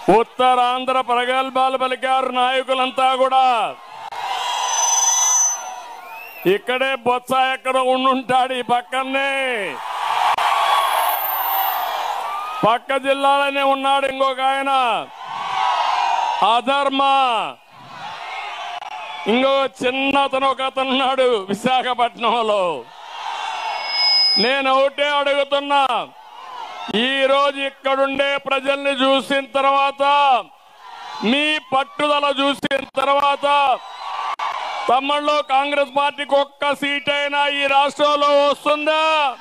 ఉత్తరాంధ్ర ప్రగల్భాలు పలికారు నాయకులంతా కూడా ఇక్కడే బొత్స ఎక్కడ ఉండుంటాడు ఈ పక్కనే పక్క జిల్లాలోనే ఉన్నాడు ఇంకొక ఆయన అధర్మ ఇంకో చిన్న అతను ఒక అతను ఉన్నాడు విశాఖపట్నంలో నేను ఒకటే అడుగుతున్నా ఈ రోజు ఇక్కడుండే ప్రజల్ని చూసిన తర్వాత మీ పట్టుదల చూసిన తర్వాత తమ్ముళ్ళు కాంగ్రెస్ పార్టీకి ఒక్క సీట్ అయినా ఈ రాష్ట్రంలో వస్తుందా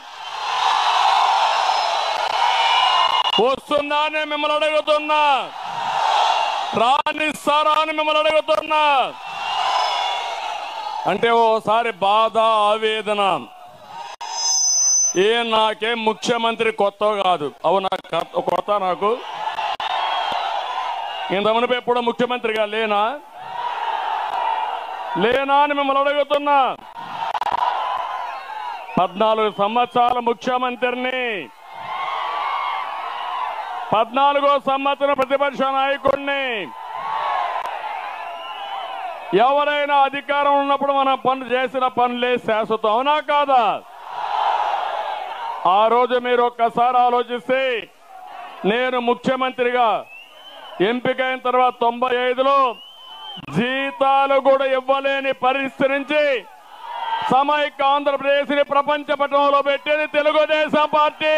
వస్తుందా అని మిమ్మల్ని అడుగుతున్నా రానిస్తారా అని మిమ్మల్ని అడుగుతున్నా అంటే ఓసారి బాధ ఆవేదన ఏ నాకేం ముఖ్యమంత్రి కొత్త కాదు అవునా క- కొత్త నాకు ఇంతమంది ఎప్పుడో ముఖ్యమంత్రిగా లేనా లేనా అని మిమ్మల్ని అడుగుతున్నా పద్నాలుగు సంవత్సరాల ముఖ్యమంత్రిని పద్నాలుగో సంవత్సరం ప్రతిపక్ష నాయకుడిని ఎవరైనా అధికారం ఉన్నప్పుడు మనం పనులు చేసిన పనులే శాశ్వతం అవునా కాదా ఆ రోజు మీరు ఒక్కసారి ఆలోచిస్తే నేను ముఖ్యమంత్రిగా ఎంపికైన తర్వాత తొంభై ఐదులో జీతాలు కూడా ఇవ్వలేని పరిస్థితి నుంచి సమైక్య ఆంధ్రప్రదేశ్ ని ప్రపంచ పట్టణంలో పెట్టేది తెలుగుదేశం పార్టీ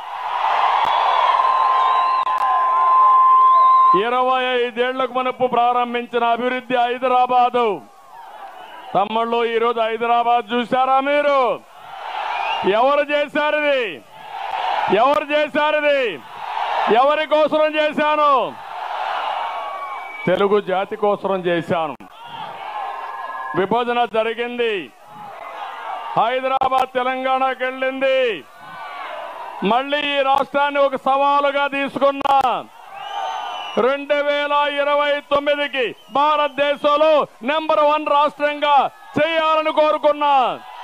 ఇరవై ఐదేళ్లకు మనపు ప్రారంభించిన అభివృద్ధి హైదరాబాదు తమ్ముళ్ళు ఈరోజు హైదరాబాద్ చూశారా మీరు ఎవరు చేశారు ఇది ఎవరు చేశారు ఇది ఎవరి కోసరం చేశాను తెలుగు జాతి కోసరం చేశాను విభజన జరిగింది హైదరాబాద్ తెలంగాణకి వెళ్ళింది మళ్ళీ ఈ రాష్ట్రాన్ని ఒక సవాలుగా తీసుకున్నా రెండు వేల ఇరవై తొమ్మిదికి భారతదేశంలో నెంబర్ వన్ రాష్ట్రంగా చేయాలని కోరుకున్నా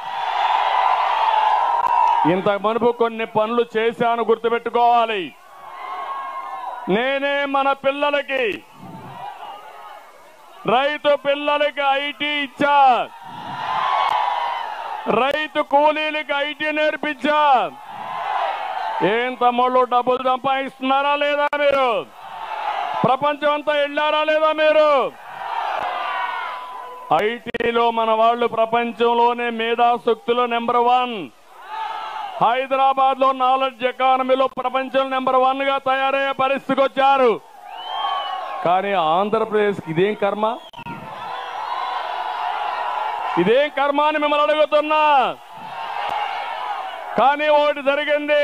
ఇంత మునుపు కొన్ని పనులు చేశాను గుర్తుపెట్టుకోవాలి నేనే మన పిల్లలకి రైతు పిల్లలకి ఐటీ ఇచ్చా రైతు కూలీలకి ఐటీ నేర్పించా ఏం తమ్ముళ్ళు డబ్బులు సంపాదిస్తున్నారా లేదా మీరు ప్రపంచం అంతా వెళ్ళారా లేదా మీరు ఐటీలో మన వాళ్ళు ప్రపంచంలోనే మేధాశక్తులు నెంబర్ వన్ హైదరాబాద్ లో నాలెడ్జ్ ఎకానమీలో ప్రపంచం నెంబర్ వన్ గా తయారయ్యే పరిస్థితికి వచ్చారు కానీ ఆంధ్రప్రదేశ్ ఇదేం కర్మ ఇదేం కర్మ అని మిమ్మల్ని అడుగుతున్నా కానీ ఒకటి జరిగింది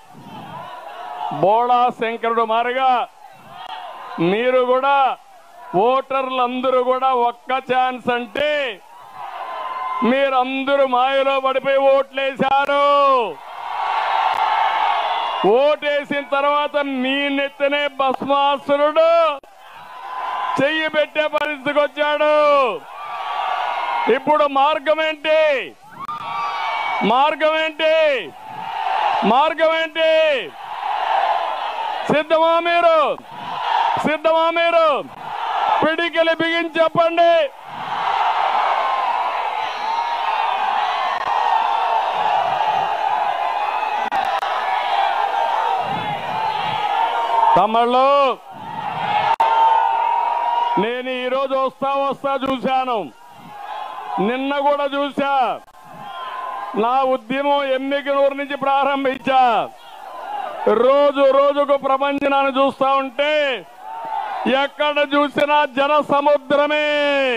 బోళా శంకరుడు మారిగా మీరు కూడా ఓటర్లందరూ కూడా ఒక్క ఛాన్స్ అంటే మీరందరూ మాయలో పడిపోయి ఓట్లేశారు ఓటేసిన తర్వాత మీ నెత్తనే భస్మాసురుడు చెయ్యి పెట్టే పరిస్థితికి వచ్చాడు ఇప్పుడు మార్గం ఏంటి మార్గం ఏంటి మార్గం ఏంటి సిద్ధమా మీరు సిద్ధమా మీరు పిడికిలి బిగించి చెప్పండి తమ్ముళ్ళు నేను ఈరోజు వస్తా వస్తా చూశాను నిన్న కూడా చూశా నా ఉద్యమం ఎమ్మికనూరు నుంచి ప్రారంభించా రోజు రోజుకు ప్రపంచనాన్ని చూస్తా ఉంటే ఎక్కడ చూసినా జన సముద్రమే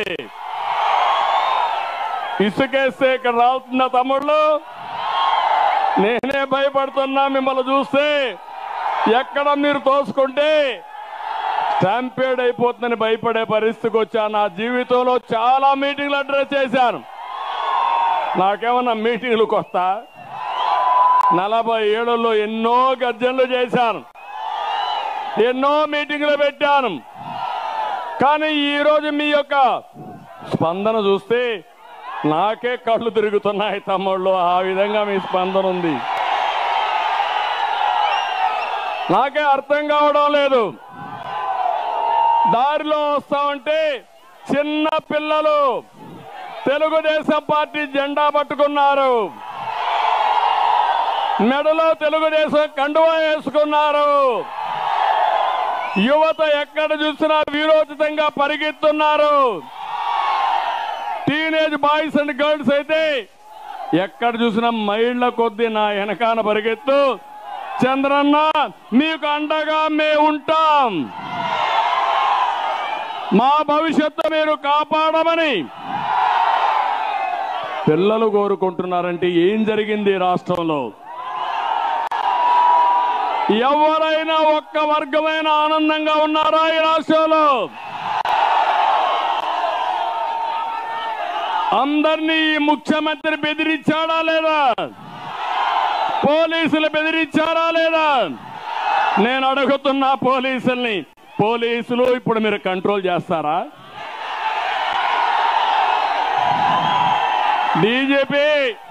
ఇసుకేస్తే ఇక్కడ రాలుతున్న తమ్ముళ్ళు నేనే భయపడుతున్నా మిమ్మల్ని చూస్తే ఎక్కడ మీరు తోసుకుంటే స్టాంపేడ్ అయిపోతుందని భయపడే పరిస్థితికి వచ్చా నా జీవితంలో చాలా మీటింగ్లు అడ్రస్ చేశాను నాకేమన్నా మీటింగ్లు కొత్త నలభై ఏడులో ఎన్నో గర్జనలు చేశాను ఎన్నో మీటింగ్లు పెట్టాను కానీ ఈరోజు మీ యొక్క స్పందన చూస్తే నాకే కళ్ళు తిరుగుతున్నాయి తమ్ముళ్ళు ఆ విధంగా మీ స్పందన ఉంది నాకే అర్థం కావడం లేదు దారిలో వస్తా ఉంటే చిన్న పిల్లలు తెలుగుదేశం పార్టీ జెండా పట్టుకున్నారు మెడలో తెలుగుదేశం కండువా వేసుకున్నారు యువత ఎక్కడ చూసినా వీరోచితంగా పరిగెత్తున్నారు టీనేజ్ బాయ్స్ అండ్ గర్ల్స్ అయితే ఎక్కడ చూసినా మైళ్ళ కొద్దీ నా వెనకాన పరిగెత్తు చంద్రన్న మీకు అండగా మేము ఉంటాం మా భవిష్యత్తు మీరు కాపాడమని పిల్లలు కోరుకుంటున్నారంటే ఏం జరిగింది ఈ రాష్ట్రంలో ఎవరైనా ఒక్క వర్గమైన ఆనందంగా ఉన్నారా ఈ రాష్ట్రంలో అందరినీ ఈ ముఖ్యమంత్రి బెదిరించాడా లేదా పోలీసులు బెదిరించారా లేదా నేను అడుగుతున్నా పోలీసుల్ని పోలీసులు ఇప్పుడు మీరు కంట్రోల్ చేస్తారా డీజీపీ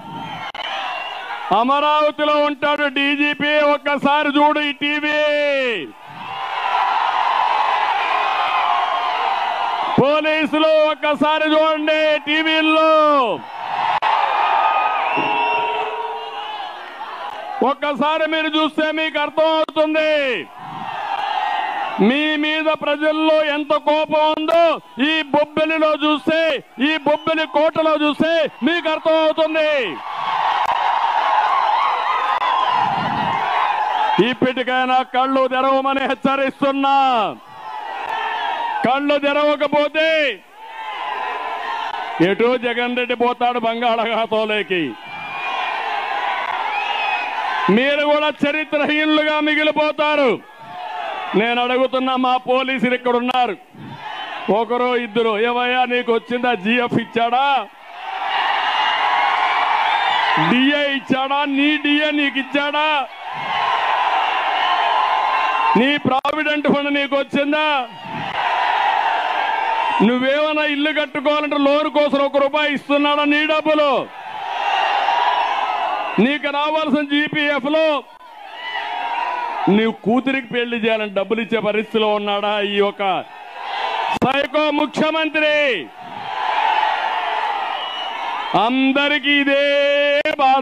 అమరావతిలో ఉంటాడు డీజీపీ ఒక్కసారి చూడు ఈ టీవీ పోలీసులు ఒక్కసారి చూడండి టీవీల్లో ఒక్కసారి మీరు చూస్తే మీకు అర్థం అవుతుంది మీ మీద ప్రజల్లో ఎంత కోపం ఉందో ఈ బొబ్బిలిలో చూస్తే ఈ బొబ్బిలి కోటలో చూస్తే మీకు అర్థం అవుతుంది ఇప్పటికైనా కళ్ళు తెరవమని హెచ్చరిస్తున్నా కళ్ళు తెరవకపోతే ఎటు జగన్ రెడ్డి పోతాడు బంగాళాఖాతంలోకి మీరు కూడా చరిత్రహీనులుగా మిగిలిపోతారు నేను అడుగుతున్నా మా పోలీసులు ఇక్కడ ఉన్నారు ఒకరు ఇద్దరు ఏమయ్యా నీకు వచ్చిందా జిఎఫ్ ఇచ్చాడా డిఏ ఇచ్చాడా నీ డిఏ నీకు ఇచ్చాడా నీ ప్రావిడెంట్ ఫండ్ నీకు వచ్చిందా నువ్వేమైనా ఇల్లు కట్టుకోవాలంటే లోన్ కోసం ఒక రూపాయి ఇస్తున్నాడా నీ డబ్బులు నీకు రావాల్సిన జీపీఎఫ్ లో నీవు కూతురికి పెళ్లి చేయాలని డబ్బులు ఇచ్చే పరిస్థితిలో ఉన్నాడా ఈ యొక్క సైకో ముఖ్యమంత్రి అందరికీ ఇదే బాధ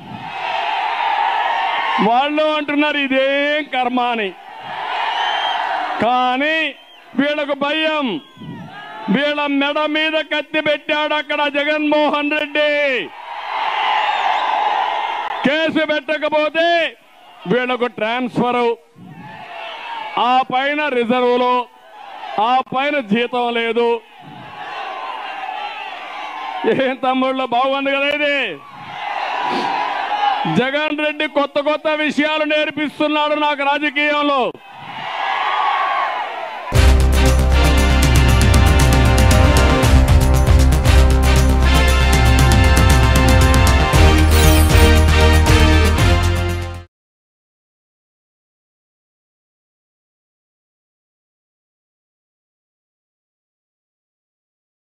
వాళ్ళు అంటున్నారు ఇదేం కర్మ అని కానీ వీళ్ళకు భయం వీళ్ళ మెడ మీద కత్తి పెట్టాడు అక్కడ జగన్మోహన్ రెడ్డి కేసు పెట్టకపోతే వీళ్ళకు ట్రాన్స్ఫర్ ఆ పైన రిజర్వులు ఆ పైన జీతం లేదు ఏం తమ్ముళ్ళు బాగుంది కదా ఇది జగన్ రెడ్డి కొత్త కొత్త విషయాలు నేర్పిస్తున్నాడు నాకు రాజకీయంలో